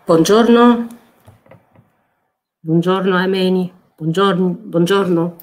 Buongiorno. Buongiorno Ameni. Buongiorno, buongiorno.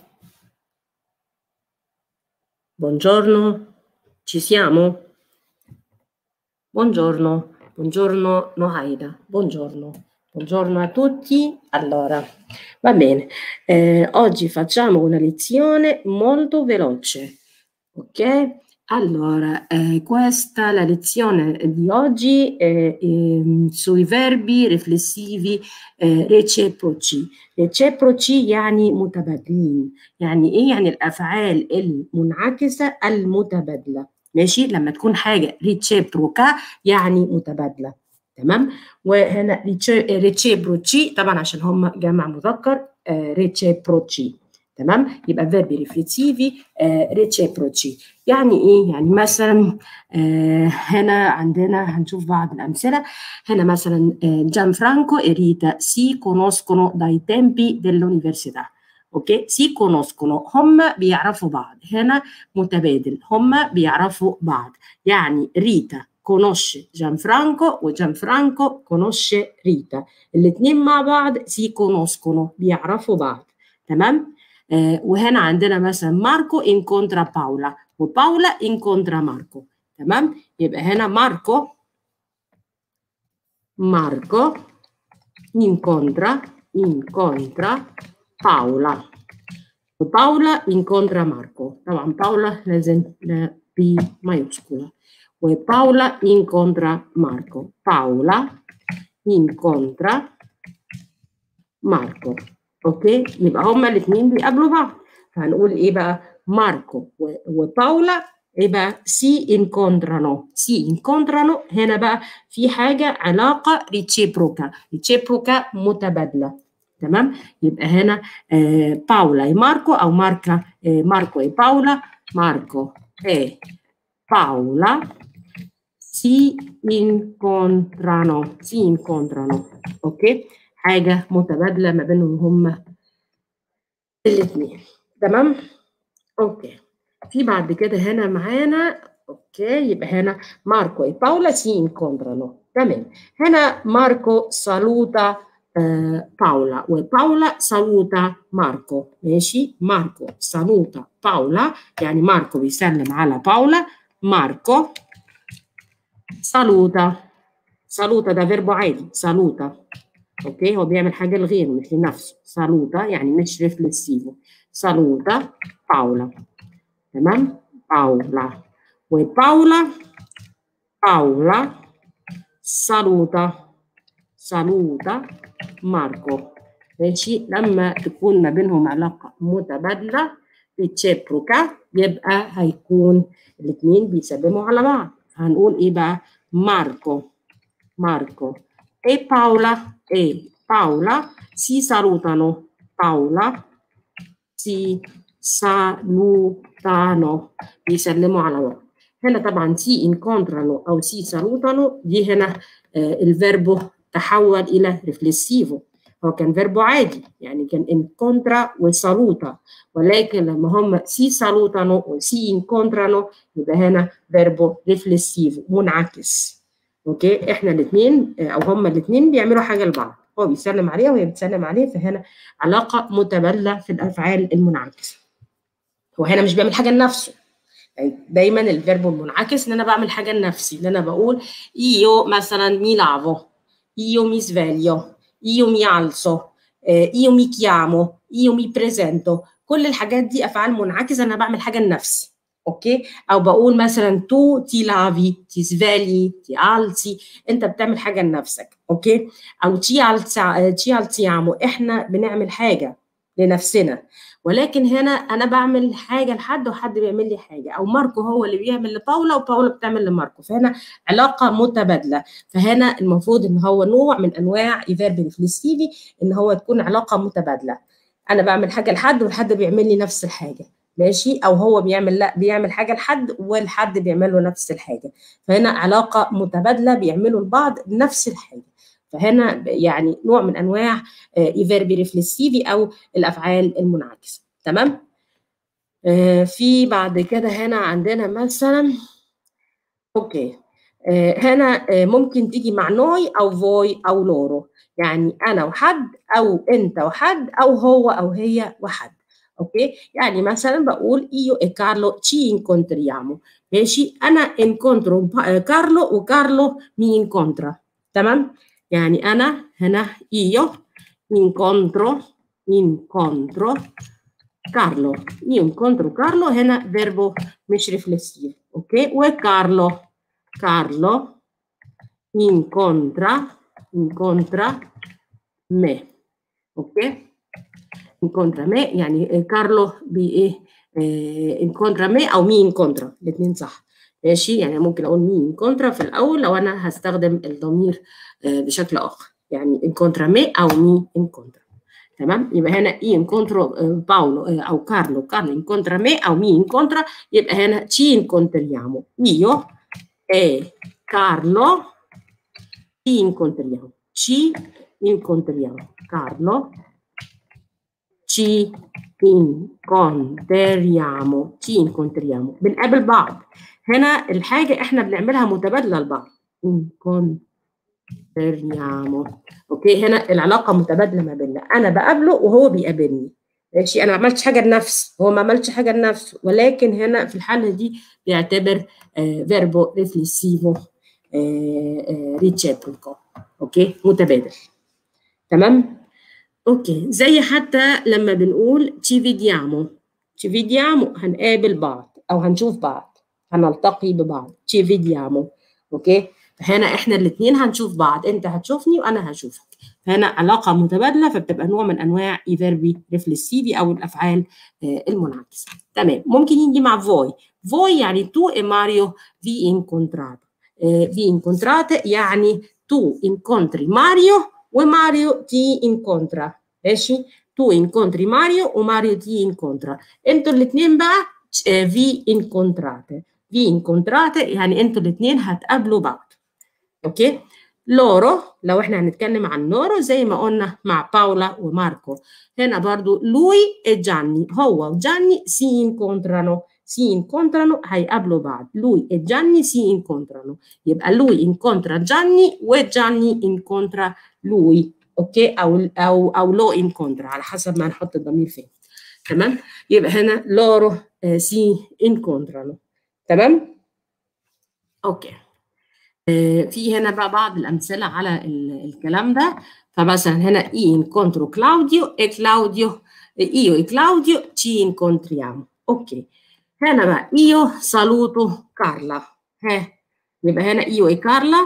Buongiorno. Ci siamo? Buongiorno. Buongiorno Nohaida. Buongiorno. Buongiorno a tutti. Allora, va bene. Eh, oggi facciamo una lezione molto veloce. Ok? Allora, eh, questa è la lezione di oggi eh, ehm, sui verbi riflessivi eh, reciproci. reciproci يعني متبادلين. يعني ايه؟ يعني الافعال المنعكسه المتبادله. ماشي؟ لما تكون حاجه ريتشيبروكا يعني متبادله. تمام؟ وهنا ريتشيبروتشي طبعا عشان هم جمع مذكر ريتشيبروتشي. تمام يبقى فيربي ريفليتيفي ريتشيبروتشي يعني ايه يعني مثلا آه هنا عندنا هنشوف بعض الامثله هنا مثلا آه جان فرانكو e Rita si conoscono dai tempi dell'università اوكي سي كونوسكونو هم بيعرفوا بعض هنا متبادل هم بيعرفوا بعض يعني ريتا conosce Gianfranco وجانفرانكو conosce Rita الاثنين مع بعض سي كونوسكونو بيعرفوا بعض تمام آه وهنا عندنا مثلا ماركو انكونترا باولا وباولا انكونترا ماركو تمام يبقى هنا ماركو ماركو انكونترا انكونترا باولا وباولا انكونترا ماركو طبعا باولا لازم بي مايوسكولا وباولا انكونترا ماركو باولا انكونترا ماركو اوكي يبقى هما الاثنين بيقابلوا بعض فهنقول ايه بقى ماركو وباولا ايه بقى سي انكونترانو سي انكونترانو هنا بقى في حاجه علاقه ريتشيبروكا ريتشيبروكا متبادله تمام يبقى هنا آه باولا اي ماركو او ماركا آه ماركو اي باولا ماركو اي باولا si incontrano si incontrano اوكي حاجة متبادلة ما بينهم هما الاثنين تمام اوكي في بعد كده هنا معانا اوكي يبقى هنا ماركو e Paola si incontrano تمام هنا ماركو saluta آه باولا وباولا saluta ماركو ماشي ماركو saluta باولا يعني ماركو بيسلم على باولا ماركو saluta saluta ده فيربو عادي saluta اوكي هو بيعمل حاجه لغيره مش لنفسه سالوتا يعني مش ريفلسيفو سالوتا باولا تمام باولا وباولا باولا سالوتا سالوتا ماركو ماشي لما تكون ما بينهم علاقه متبادله ريتشيبروكا يبقى هيكون الاثنين بيسلموا على بعض هنقول ايه بقى ماركو ماركو e Paola e Paola si salutano. Paola si salutano بيسلموا على بعض. هنا طبعا سي انكونترانو او سي سالوتانو دي هنا آه الفيربو تحول الى ريفلسيفو هو كان فيربو عادي يعني كان انكونترا وسالوتا ولكن لما هم سي سالوتانو وسي انكونترانو يبقى هنا فيربو ريفلسيفو منعكس اوكي احنا الاثنين او هما الاثنين بيعملوا حاجه لبعض هو بيسلم عليها وهي بتسلم عليه فهنا علاقه متبادله في الافعال المنعكسه هو هنا مش بيعمل حاجه لنفسه يعني دايما الفيرب المنعكس ان انا بعمل حاجه لنفسي ان انا بقول io مثلا mi lavo io mi sveglio io mi alzo io mi chiamo io mi presento كل الحاجات دي افعال منعكسه انا بعمل حاجه لنفسي اوكي او بقول مثلا تو تي لافي تي سفالي تي التي انت بتعمل حاجه لنفسك اوكي او تي التي تي التيامو احنا بنعمل حاجه لنفسنا ولكن هنا انا بعمل حاجه لحد وحد بيعمل لي حاجه او ماركو هو اللي بيعمل لباولا وباولا بتعمل لماركو فهنا علاقه متبادله فهنا المفروض ان هو نوع من انواع ايفيرب ريفلكسيفي ان هو تكون علاقه متبادله انا بعمل حاجه لحد والحد بيعمل لي نفس الحاجه ماشي او هو بيعمل لا بيعمل حاجه لحد والحد بيعمل له نفس الحاجه فهنا علاقه متبادله بيعملوا لبعض نفس الحاجه فهنا يعني نوع من انواع ايفيربي ريفلكسيفي او الافعال المنعكسه تمام آه في بعد كده هنا عندنا مثلا اوكي آه هنا آه ممكن تيجي مع نوي او فوي او لورو يعني انا وحد او انت وحد او هو او هي وحد اوكي يعني مثلا بقول io e Carlo ci incontriamo ماشي انا انكونترو كارلو وكارلو مي انكونترا تمام يعني انا هنا io incontro incontro Carlo io incontro Carlo هنا فيربو مش ريفلسيف اوكي وكارلو كارلو incontra incontra me اوكي incontra me يعني كارلو بايه انكونترا مي او مي انكونترا الاثنين صح ماشي يعني ممكن اقول مي انكونترا في الاول لو انا هستخدم الضمير بشكل اخر يعني انكونترا مي او مي انكونترا تمام يبقى هنا اي انكونترو باولو او كارلو كارلو انكونترا مي او مي انكونترا يبقى هنا تشي انكونتريامو io e Carlo ci incontriamo ci incontriamo Carlo ci incontriamo ci incontriamo بنقابل بعض هنا الحاجة احنا بنعملها متبادلة لبعض incontriamo اوكي هنا العلاقة متبادلة ما بيننا انا بقابله وهو بيقابلني ماشي انا ما عملتش حاجة لنفسي هو ما عملش حاجة لنفسه ولكن هنا في الحالة دي بيعتبر آه فيربو ريفليسيفو ريتشيبريكو اوكي متبادل تمام اوكي زي حتى لما بنقول ci vediamo ci vediamo هنقابل بعض او هنشوف بعض هنلتقي ببعض ci vediamo اوكي فهنا احنا الاثنين هنشوف بعض انت هتشوفني وانا هشوفك فهنا علاقة متبادلة فبتبقى نوع من انواع اي فيربي ريفلسيفي او الافعال المنعكسة تمام ممكن يجي مع فوي فوي يعني تو e Mario vi incontrate vi incontrate يعني tu incontri Mario وماريو تي انكونترا ماشي تو انكونتري ماريو وماريو تي انكونترا انتوا الاثنين بقى في انكونترate في انكونترate يعني انتوا الاثنين هتقابلوا بعض اوكي لورو لو احنا هنتكلم عن لورو زي ما قلنا مع باولا وماركو هنا برضو لوي e جاني هو وجاني سي انكونترانو si incontrano هيقابلوا بعض lui e Gianni si incontrano يبقى lui incontra Gianni وجاني incontra lui اوكي او او او لو incontra على حسب ما نحط الضمير فين تمام يبقى هنا loro eh, si incontrano تمام اوكي آه في هنا بقى بعض الامثله على الكلام ده فمثلا هنا i incontro Claudio e Claudio io e Claudio ci incontriamo اوكي هنا بقى io saluto Carla ها يبقى هنا io e Carla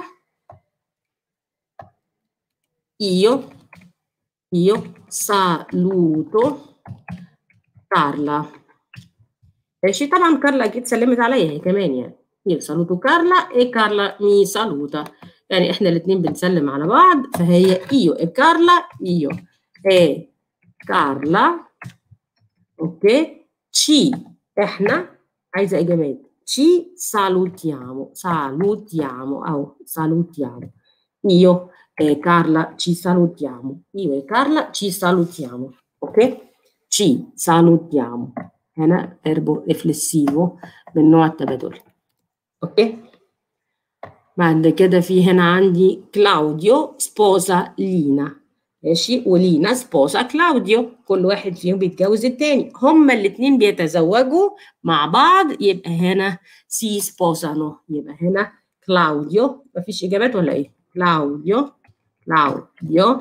io io saluto Carla ماشي طبعا كارلا اكيد سلمت عليا هي كمان يعني io saluto Carla e Carla mi saluta يعني احنا الاثنين بنسلم على بعض فهي io e Carla io e Carla اوكي ci احنا عايزه اجابات ci salutiamo salutiamo او salutiamo io e Carla ci salutiamo io e Carla ci salutiamo ok ci salutiamo هنا verbo riflessivo من نوع التبادل اوكي بعد كده في هنا عندي كلاوديو سبوزا لينا ماشي ولينا سبوزا كلاوديو كل واحد فيهم بيتجوز التاني هما الاتنين بيتزوجوا مع بعض يبقى هنا سي سبوزانو يبقى هنا كلاوديو مفيش اجابات ولا ايه كلاوديو كلاوديو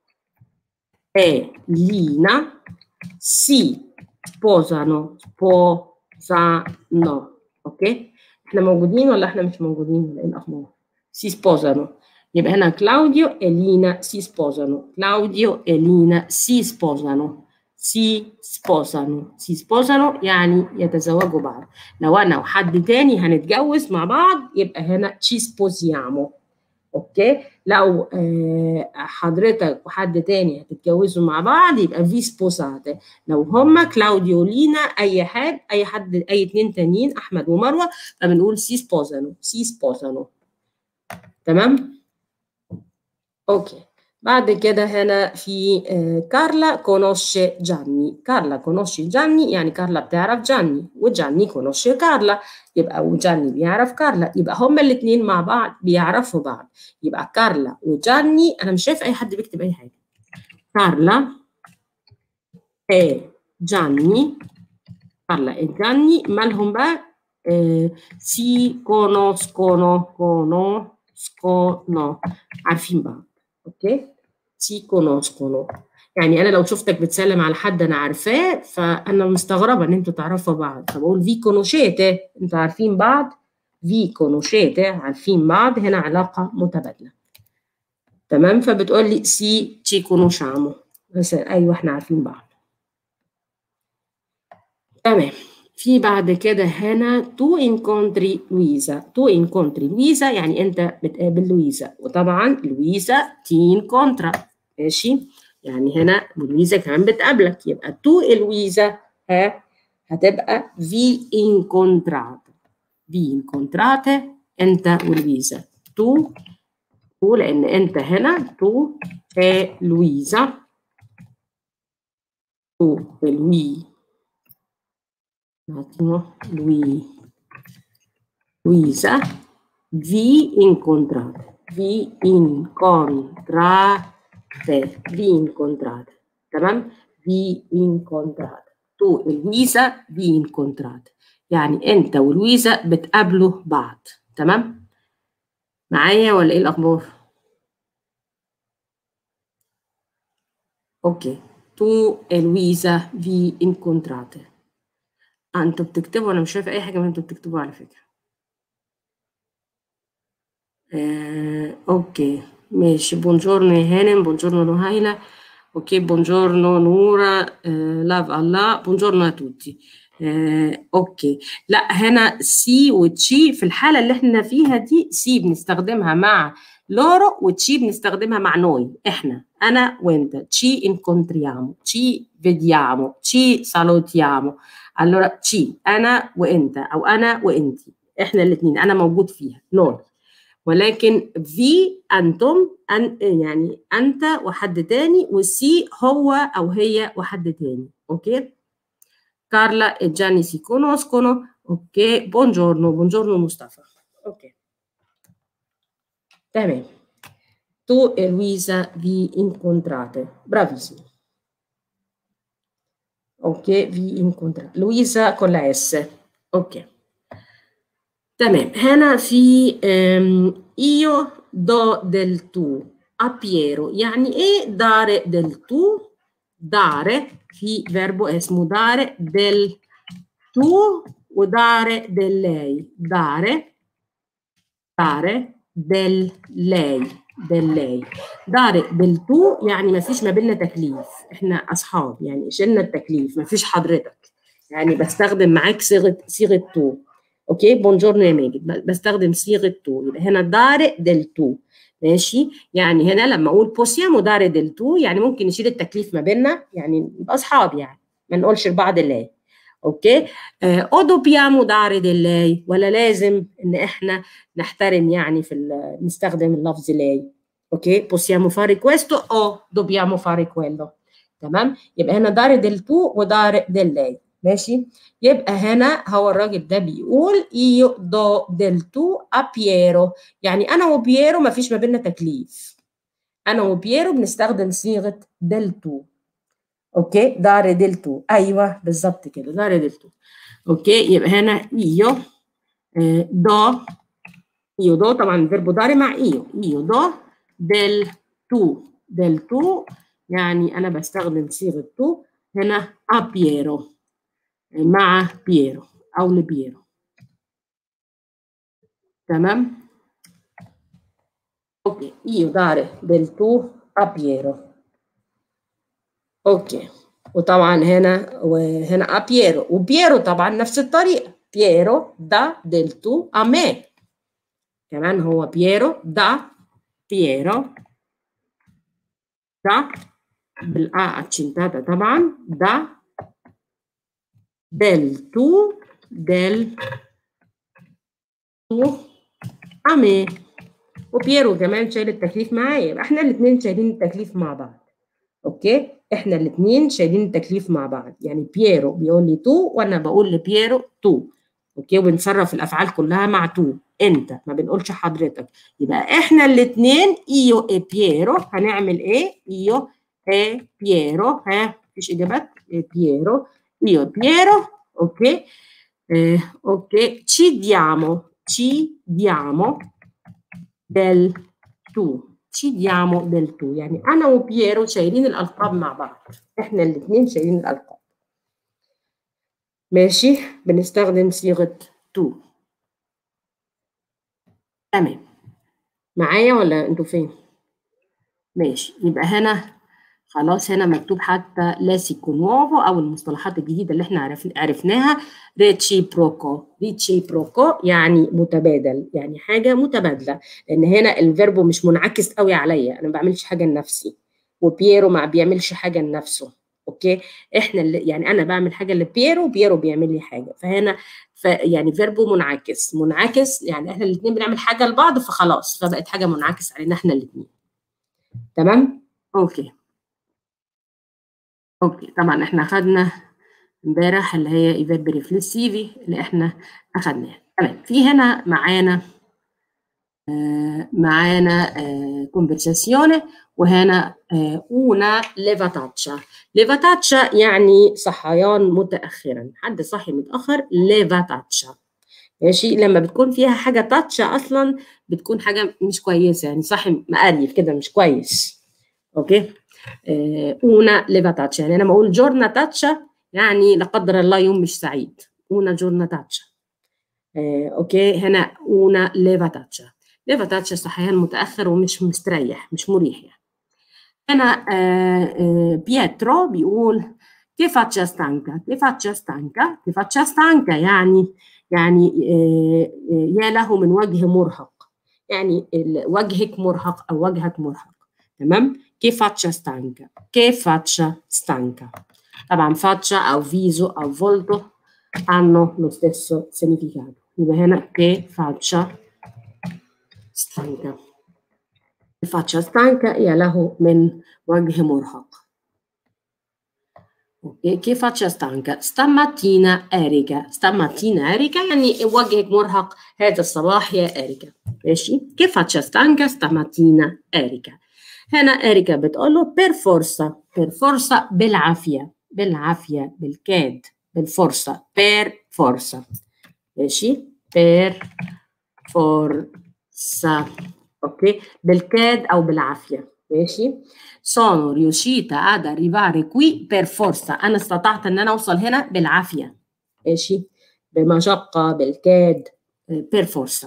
e Lina si sposano sposano اوكي احنا موجودين ولا احنا مش موجودين ولا ايه الاخبار si sposano يبقى هنا كلاوديو e Lina si sposano كلاوديو e Lina si sposano si sposano si sposano يعني يتزوجوا بعض لو انا وحد تاني هنتجوز مع بعض يبقى هنا ci sposiamo اوكي لو آه حضرتك وحد تاني هتتجوزوا مع بعض يبقى في سبوسات لو هما كلاوديو لينا اي حد اي حد اي اتنين تانيين احمد ومروه فبنقول سي سبوزانو سي سبوزانو تمام اوكي بعد كده هنا في كارلا كونوشي جاني كارلا كونوشي جاني يعني كارلا بتعرف جاني وجاني كونوشي كارلا يبقى وجاني بيعرف كارلا يبقى هما الاثنين مع بعض بيعرفوا بعض يبقى كارلا وجاني انا مش شايف اي حد بيكتب اي حاجه كارلا e جاني كارلا e جاني مالهم بقى eh, si conoscono conoscono عارفين بعض اوكي سي كونوسكونو يعني انا لو شفتك بتسلم على حد انا عارفاه فانا مستغربه ان انتوا تعرفوا بعض فبقول في كونوشيتي انتوا عارفين بعض في كونوشيتي عارفين بعض هنا علاقه متبادله تمام فبتقول لي سي تشي كونوشامو ايوه احنا عارفين بعض تمام في بعد كده هنا تو انكونتري لويزا تو انكونتري لويزا يعني انت بتقابل لويزا وطبعا لويزا تين كونترا ماشي يعني هنا لويزا كمان بتقابلك يبقى تو لويزا ها هتبقى في انكونترات في انكونترات انت ولويزا تو تو لان انت هنا تو è لويزا تو è lui un attimo, lui, Luisa, vi incontrate, vi incontrate, vi incontrate, تمام؟ vi incontrate, tu ولويزا vi incontrate، يعني أنت ولويزا بتقابلوا بعض، تمام؟ معايا ولا إيه الأخبار؟ أوكي، tu e Luisa vi incontrate. آه انتوا بتكتبوا انا مش شايفه اي حاجه من انتوا بتكتبوا على فكره آه، اوكي ماشي بونجورنو يا هانم بونجورنو نهيلة اوكي بونجورنو نورا آه، لاف الله بونجورنو توتي آه، اوكي لا هنا سي وتشي في الحاله اللي احنا فيها دي سي بنستخدمها مع لورو وتشي بنستخدمها مع نوي احنا انا وانت تشي incontriamo تشي vediamo تشي salutiamo allora تشي انا وانت او انا وانت احنا الاثنين انا موجود فيها نوي ولكن في انتم أن يعني انت وحد تاني والسي هو او هي وحد تاني اوكي Carla e Gianni si conoscono ok buongiorno buongiorno Mustafa ok تمام tu e Luisa vi incontrate bravissimo ok vi incontrate Luisa con la S ok تمام هنا في um, io do del tu a Piero يعني ايه dare del tu dare في verbo اسمه dare del tu ودare del lei dare dare del lei del lei dare del tu يعني ما فيش ما بيننا تكليف احنا اصحاب يعني شلنا التكليف ما فيش حضرتك يعني بستخدم معاك صيغه صيغه تو اوكي بونجورنو يا ماجد بستخدم صيغه تو يبقى هنا دار دل تو ماشي يعني هنا لما اقول بوسيامو دار دل تو يعني ممكن نشيل التكليف ما بيننا يعني نبقى اصحاب يعني ما نقولش لبعض الله اوكي او دوبيامو دار دل ولا لازم ان احنا نحترم يعني في نستخدم اللفظ لاي اوكي possiamo fare questo o dobbiamo fare quello تمام يبقى هنا دار دل تو ودار دل لاي ماشي يبقى هنا هو الراجل ده بيقول io do del tu a Piero يعني انا وبييرو ما فيش ما بيننا تكليف انا وبييرو بنستخدم صيغه del tu اوكي دار del tu ايوه بالظبط كده دار del tu اوكي يبقى هنا io eh, do io do طبعا فيربو داري مع io io do del tu del tu يعني انا بستخدم صيغه tu هنا a Piero مع بييرو او لبييرو تمام اوكي io dare del tu a Piero اوكي وطبعا هنا وهنا a Piero وبييرو طبعا نفس الطريقه بييرو دا del tu a me كمان هو بييرو دا بييرو دا بالا accentata طبعا دا del tu del tu a me وبييرو كمان شايل التكليف معايا يبقى احنا الاثنين شايلين التكليف مع بعض اوكي احنا الاثنين شايلين التكليف مع بعض يعني بييرو بيقول لي تو وانا بقول لبييرو تو اوكي وبنصرف الافعال كلها مع تو انت ما بنقولش حضرتك يبقى احنا الاثنين ايو اي بييرو هنعمل ايه ايو اي بييرو ها مفيش اجابات اي بييرو ايو بييرو اوكي eh, ok ci diamo ci diamo del tu ci diamo del tu يعني انا وبييرو شايلين الالقاب مع بعض احنا الاثنين شايلين الالقاب ماشي بنستخدم صيغه تو تمام معايا ولا انتوا فين ماشي يبقى هنا خلاص هنا مكتوب حتى لاسيكو نوفو او المصطلحات الجديده اللي احنا عرف عرفناها ريتشيبروكو ريتشيبروكو يعني متبادل يعني حاجه متبادله لان هنا الفيربو مش منعكس قوي عليا انا ما بعملش حاجه لنفسي وبييرو ما بيعملش حاجه لنفسه اوكي احنا اللي يعني انا بعمل حاجه لبييرو وبييرو بيعمل لي حاجه فهنا ف يعني فيربو منعكس منعكس يعني احنا الاثنين بنعمل حاجه لبعض فخلاص فبقت حاجه منعكس علينا احنا الاثنين تمام اوكي اوكي طبعا احنا خدنا امبارح اللي هي ايفيرب ريفلسيفي اللي احنا اخدناها تمام في هنا معانا آه معانا آه كونفرساسيونه وهنا آه una levataccia levataccia يعني صحيان متاخرا حد صحي متاخر levataccia ماشي لما بتكون فيها حاجه تاتشا اصلا بتكون حاجه مش كويسه يعني صاحي مقريف كده مش كويس اوكي una levataccia يعني انا بقول جورنا تاتشا يعني لا قدر الله يوم مش سعيد una giornataccia اوكي هنا una levataccia levataccia صحيان متاخر ومش مستريح مش مريح يعني هنا بيترو بيقول che faccia stanca che faccia stanca che faccia stanca يعني يعني يا له من وجه مرهق يعني وجهك مرهق او وجهك مرهق تمام che faccia stanca che faccia stanca طبعا faccia او viso او volto hanno lo stesso significato يبقى هنا che faccia stanca che faccia stanca يا له من وجه مرهق اوكي che faccia stanca stamattina Erika stamattina Erika يعني وجهك مرهق هذا الصباح يا إريكا ماشي che faccia stanca stamattina Erika هنا إريكا بتقول له per forza per forza بالعافية بالعافية بالكاد بالفرصة per forza ماشي per forza اوكي بالكاد او بالعافية ماشي sono riuscita ad arrivare qui per forza انا استطعت ان انا اوصل هنا بالعافية ماشي بمشقة بالكاد per forza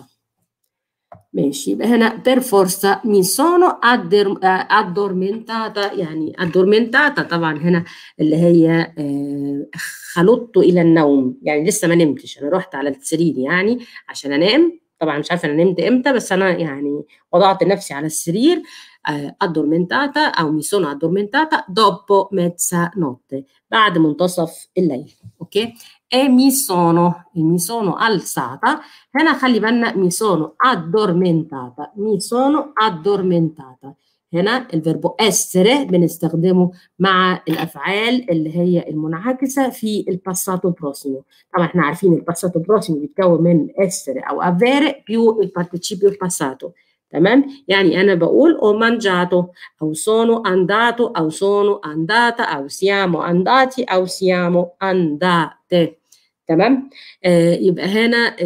ماشي يبقى هنا per forza mi sono addormentata يعني addormentata طبعا هنا اللي هي خلطت الى النوم يعني لسه ما نمتش انا رحت على السرير يعني عشان انام طبعا مش عارفه انا نمت امتى بس انا يعني وضعت نفسي على السرير addormentata او mi sono addormentata dopo mezzanotte بعد منتصف الليل اوكي e mi sono e mi sono alzata هنا خلي بالنا mi sono addormentata mi sono addormentata هنا الفيربو essere بنستخدمه مع الافعال اللي هي المنعكسه في الباساتو بروسيمو طبعا احنا عارفين الباساتو بروسيمو بيتكون من essere او avere più il participio passato تمام يعني انا بقول ho mangiato او sono andato او sono andata او siamo andati او siamo andate تمام آه يبقى هنا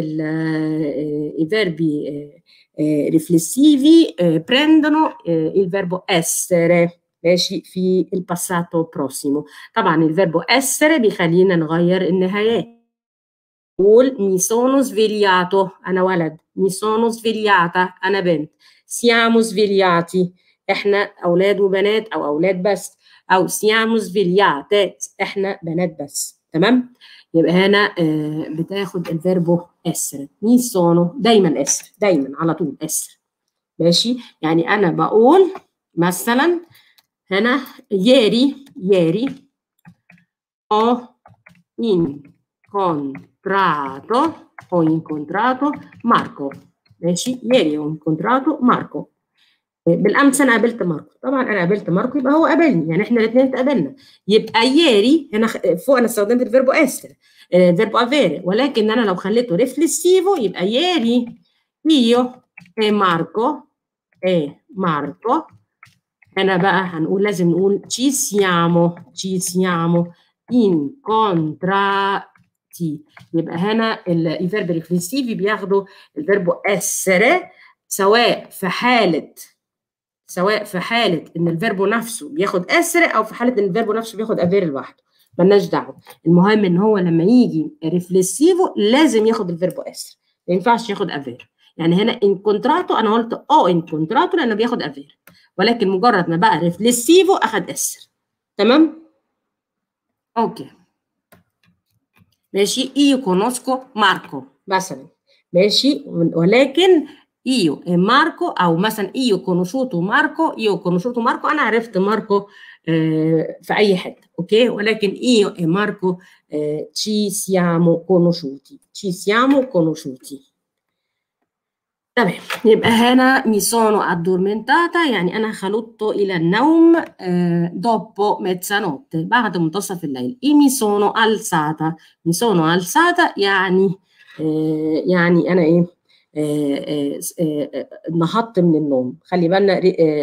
i verbi eh, riflessivi eh, prendono eh, il verbo essere ماشي في الباساتو بروسيمو طبعا الفيربو essere بيخلينا نغير النهايات نقول mi sono svegliato انا ولد mi sono svegliata انا بنت siamo svegliati احنا اولاد وبنات او اولاد بس او siamo svegliate احنا بنات بس تمام يبقى هنا آه بتاخد الفيربو اسر مي سونو دايما اسر دايما على طول اسر ماشي يعني انا بقول مثلا هنا ياري ياري ho incontrato ho incontrato Marco ماشي ياري هو انكونتراتو ماركو بالامس انا قابلت ماركو طبعا انا قابلت ماركو يبقى هو قابلني يعني احنا الاثنين اتقابلنا يبقى ياري هنا فوق انا استخدمت الفيربو اسر الفيربو افيري ولكن انا لو خليته ريفلسيفو يبقى ياري io e Marco e Marco هنا بقى هنقول لازم نقول ci siamo ci siamo incontrati يبقى هنا الفيرب ريفلسيفي بياخدوا الفيربو essere سواء في حالة سواء في حالة إن الفيربو نفسه بياخد essere أو في حالة إن الفيربو نفسه بياخد افير لوحده ملناش دعوة المهم إن هو لما يجي ريفلسيفو لازم ياخد الفيربو essere ما ينفعش ياخد افير يعني هنا ان كونتراتو انا قلت او ان كونتراتو لانه بياخد افير ولكن مجرد ما بقى ريفلسيفو اخد اسر تمام اوكي ماشي ايو كونوسكو ماركو مثلا ماشي ولكن ايو ماركو او مثلا ايو كونوشوتو ماركو ايو كونوشوتو ماركو انا عرفت ماركو آه في اي حته اوكي ولكن ايو e ماركو آه ci siamo conosciuti ci siamo conosciuti تمام يبقى هنا mi sono addormentata يعني أنا خلدت إلى النوم eh, dopo mezzanotte بعد منتصف الليل e mi sono alzata mi sono alzata يعني eh, يعني أنا إيه نهضت من النوم خلي بالنا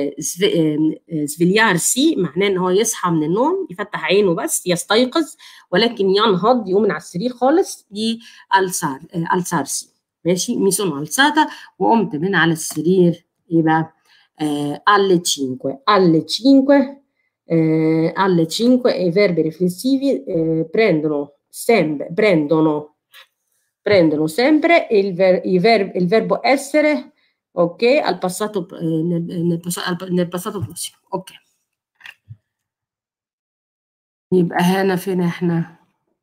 سفيليارسي معناه ان هو يصحى من النوم يفتح عينه بس يستيقظ ولكن ينهض يقوم من على السرير خالص دي السار السارسي ماشي mi sono alzata وقمت من على السرير يبقى eh, alle 5 alle 5 eh, alle 5 i verbi riflessivi eh, prendono sempre prendono prendono sempre il, ver, il, ver, il verbo essere ok al passato nel, nel, nel passato prossimo ok يبقى هنا فين احنا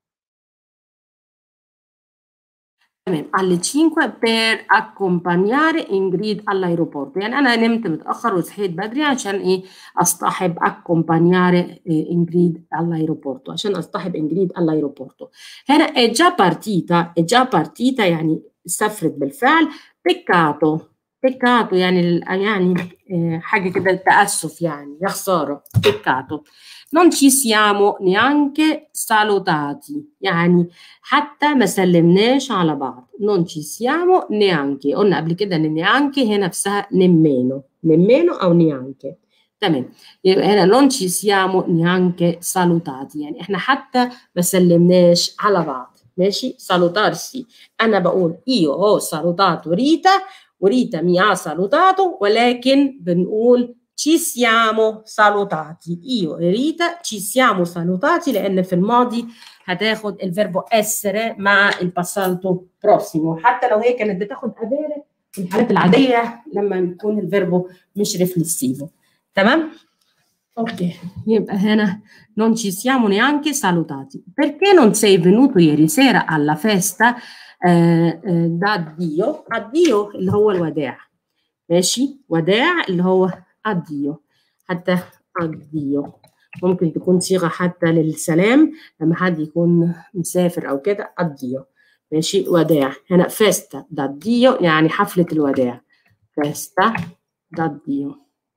تمام alle 5 per accompagnare Ingrid all'aeroporto يعني انا نمت متاخر وصحيت بدري عشان ايه اصطحب accompagnare Ingrid all'aeroporto عشان اصطحب Ingrid all'aeroporto هنا è già partita è già partita يعني سافرت بالفعل peccato peccato يعني يعني حاجه كده تاسف يعني يا خساره peccato non ci siamo neanche salutati يعني حتى ما سلمناش على بعض non ci siamo neanche قلنا قبل كده ان neanche هي نفسها nemmeno nemmeno او neanche تمام يبقى هنا non ci siamo neanche salutati يعني احنا حتى ما سلمناش على بعض ماشي salutarsi انا بقول io ho salutato Rita وريتا mi ha salutato ولكن بنقول ci siamo salutati io e Rita ci siamo salutati لأن في الماضي هتاخد الفيربو essere مع الباسالتو بروسيمو حتى لو هي كانت بتاخد افيري في الحالات العادية لما يكون الفيربو مش ريفلسيفو تمام؟ Ok, يبقى هنا non ci siamo neanche salutati. Perché non sei venuto ieri sera alla festa eh, eh, da Dio? Addio اللي هو الوداع. ماشي؟ وداع اللي هو addio حتى addio ممكن تكون صيغة حتى للسلام لما حد يكون مسافر أو كده addio ماشي وداع هنا festa d'addio يعني حفلة الوداع festa d'addio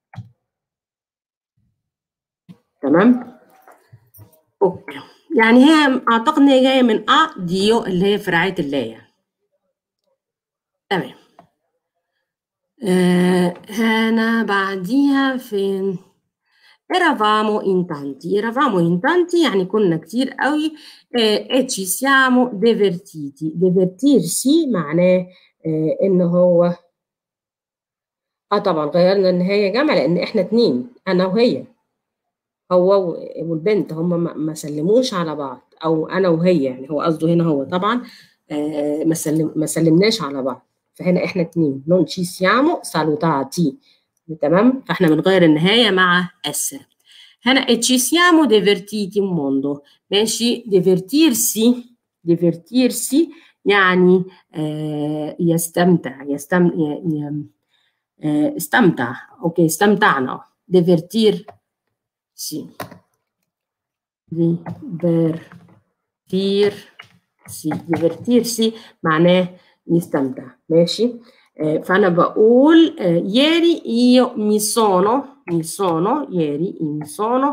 تمام اوكي يعني هي اعتقد ان هي جايه من ا ديو اللي هي في رعايه الله يعني. تمام آه هنا بعديها فين eravamo in tanti eravamo in tanti يعني كنا كتير قوي آه e ci siamo divertiti divertirsi معناه آه ان هو اه طبعا غيرنا النهايه جمع لان احنا اتنين انا وهي هو والبنت هم ما سلموش على بعض او انا وهي يعني هو قصده هنا هو طبعا آه ما سلم ما سلمناش على بعض فهنا احنا اتنين نون ci siamo salutati تمام فاحنا بنغير النهايه مع اس هنا e ci siamo divertiti un mondo ماشي divertirsi divertirsi يعني آه يستمتع يستم آه استمتع اوكي استمتعنا divertir sì divertirsi divertirsi معناه يستمتع ماشي eh, فأنا بقول eh, ieri io mi sono mi sono ieri mi sono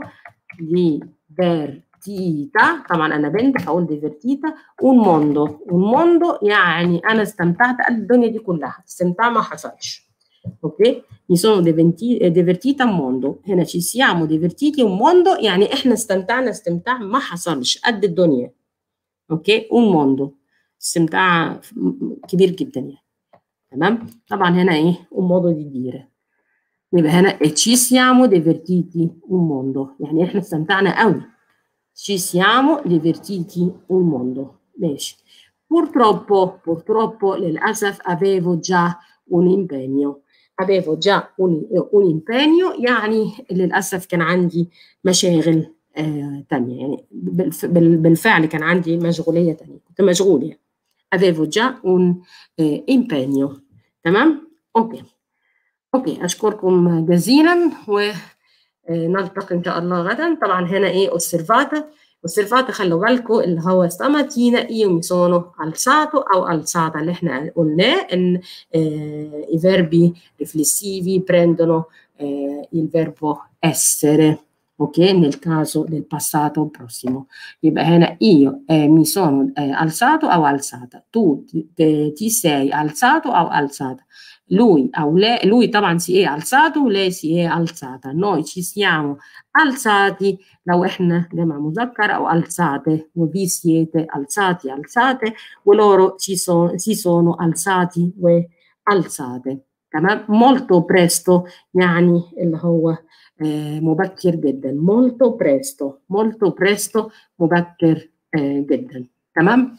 divertita طبعا أنا بنت فأقول divertita un mondo un mondo يعني أنا استمتعت قد الدنيا دي كلها استمتاع ما حصلش اوكي mi sono diverti- divertita un mondo هنا ci siamo divertiti un mondo يعني احنا استمتعنا استمتاع ما حصلش قد الدنيا اوكي un mondo استمتاع كبير جدا يعني تمام طبعا هنا ايه un modo di dire يبقى هنا ci siamo divertiti un mondo يعني احنا استمتعنا قوي ci siamo divertiti un mondo ماشي purtroppo purtroppo للأسف avevo già un impegno avevo già un, un impegno يعني للأسف كان عندي مشاغل آه تانية يعني بالف- بال- بالفعل كان عندي مشغولية تانية كنت مشغول يعني avevo già un آه impegno تمام اوكي اوكي اشكركم جزيلا ونلتقي ان شاء الله غدا طبعا هنا ايه osservate osservate خلوا بالكم اللي هو stamattina io mi sono alzato او alzata اللي احنا قلناه ان eh, i verbi riflessivi prendono eh, il verbo essere ok nel caso del passato prossimo يبقى هنا io eh, mi sono eh, alzato او alzata tu ti, te- ti sei alzato او alzata lui او lei lui طبعا si è alzato lei si è alzata noi ci siamo alzati لو احنا جمع مذكر او alzate وفي siete alzati alzate ولoro ci sono, si sono alzati والzate تمام molto presto يعني اللي هو آه، مبكر جدا molto presto molto presto مبكر آه، جدا تمام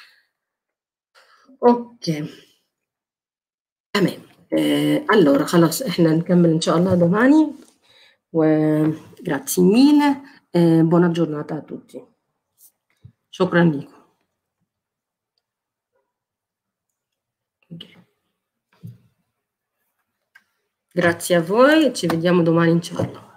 اوكي تمام آه، allora خلاص احنا نكمل ان شاء الله domani و grazie mille e buona giornata a tutti شكرا لكم Grazie a voi, ci vediamo domani inshallah.